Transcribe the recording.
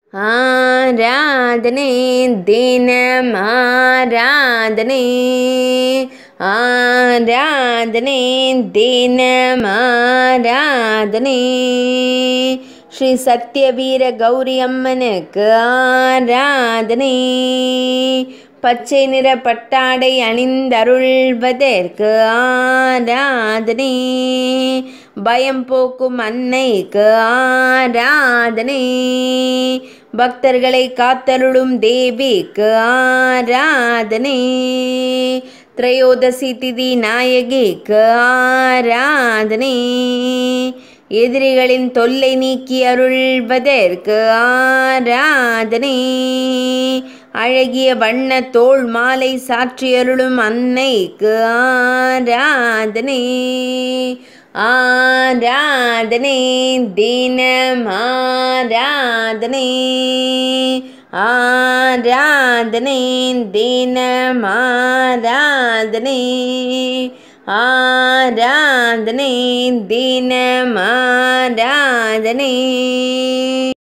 ஆராதனை தினம் ஆராதனை ஆராதனை தினம் ஆராதனை ஸ்ரீ சத்யவீர கௌரி அம்மனுக்கு ஆராதனை பச்சை நிற பட்டாடை அணிந்தருள்வதற்கு ஆராதனை பயம் போக்கும் அன்னைக்கு ஆராதனை பக்தர்களை காத்தருளும் தேவிக்கு ஆராதனை திரையோதசி திதி நாயகிக்கு ஆராதனை எதிரிகளின் தொல்லை நீக்கி அருள்வதற்கு ஆராதனை அழகிய வண்ண தோள் மாலை சாற்றியருளும் அன்னைக்கு ஆராதனை ஆராதனை தினம் ஆராதனை ஆராதனை தினம் ஆராதனை ஆராதனை தினம் ஆராதனை